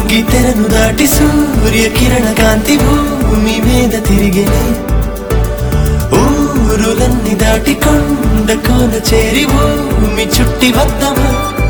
వెలుగి తెరను దాటి సూర్య కిరణ కాంతి భూమి మీద తిరిగేనే ఊరులన్నీ దాటి కొండ కోన చేరి భూమి చుట్టి వద్దమా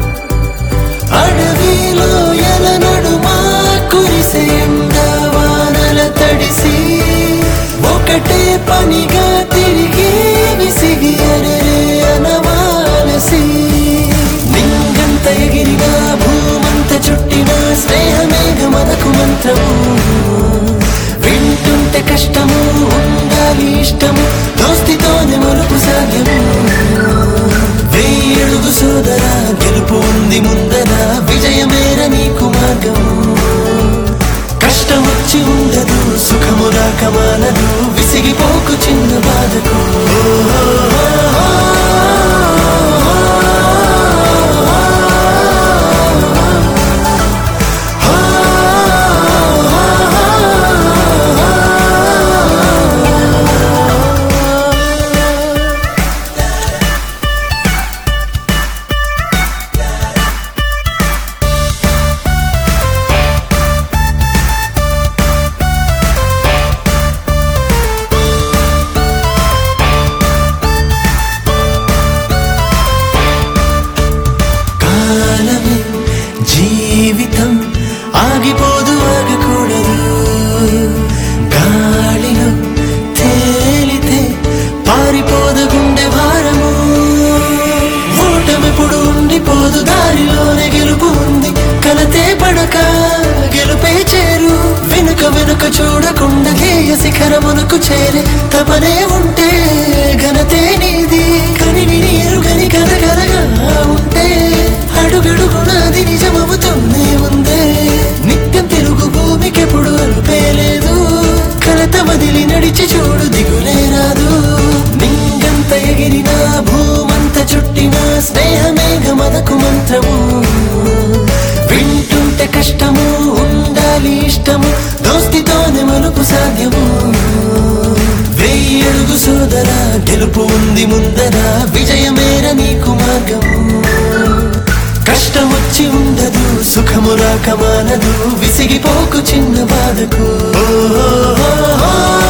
అడవిలో ఎల నడుమా కురిసే ఎండ వానల తడిసి ఒకటే పనిగా తిరిగి విసిగి అరెరే అనవాలసి లింగంత ఎగిరిన భూమంత చుట్టిన స్నేహమేఘ మనకు మంత్రము వింటుంటే కష్టము ఉండాలి ఇష్టము దోస్తితోనే మలుపు సాధ్యము వెయ్యడుగు సోదర గెలుపు ఉంది ముందర విజయమేర నీకు మార్గము కష్టం వచ్చి ఉండదు సుఖము రాక మానదు విసిగిపోకు చిన్న బాధకు కాలమే జీవితం ఆగిపోదు ఆగకూడదు గాలిలో తేలితే పారిపోదు గుండె భారము ఓటమిప్పుడు ఉండిపోదు దారిలోనే గెలుపు ఉంది కలతే పడక గెలుపే చేరు వెనుక వెనుక చూడకుండా ధ్యేయ శిఖరమునకు చేరే తపనే ఉంటే ఘనతే నీది కనివి నీరు గని కలగలగా ఉంటే అడుగడుగునాది నిజమవుతూనే ఉందే నిత్యం తిరుగు భూమికెప్పుడు అలుపే లేదు కలత వదిలి నడిచి చూడు దిగులే రాదు నింగంత ఎగిరిన భూమంత చుట్టిన స్నేహమేఘ మనకు మంత్రము వింటుంటే కష్టము ఉండాలి ఇష్టము దోస్తితోనే మలుపు సాధ్యము వెయ్యడుగు సోదర గెలుపు ఉంది ముందర విజయమేర నీకు మార్గము కష్టం వచ్చి ఉండదు సుఖము రాక మానదు విసిగిపోకు చిన్న బాధకు ఓ, ఓ, ఓ, ఓ.